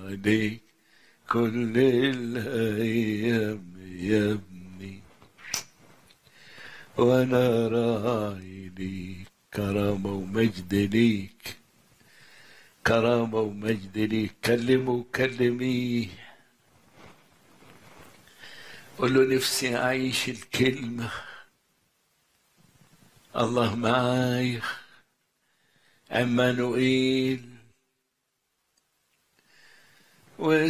عليك كل الأيام يا ابني وأنا راعي ليك كرامة ومجد ليك كرامة ومجد ليك كلمه وكلميه قول له نفسي أعيش الكلمة الله معايا عمانوئيل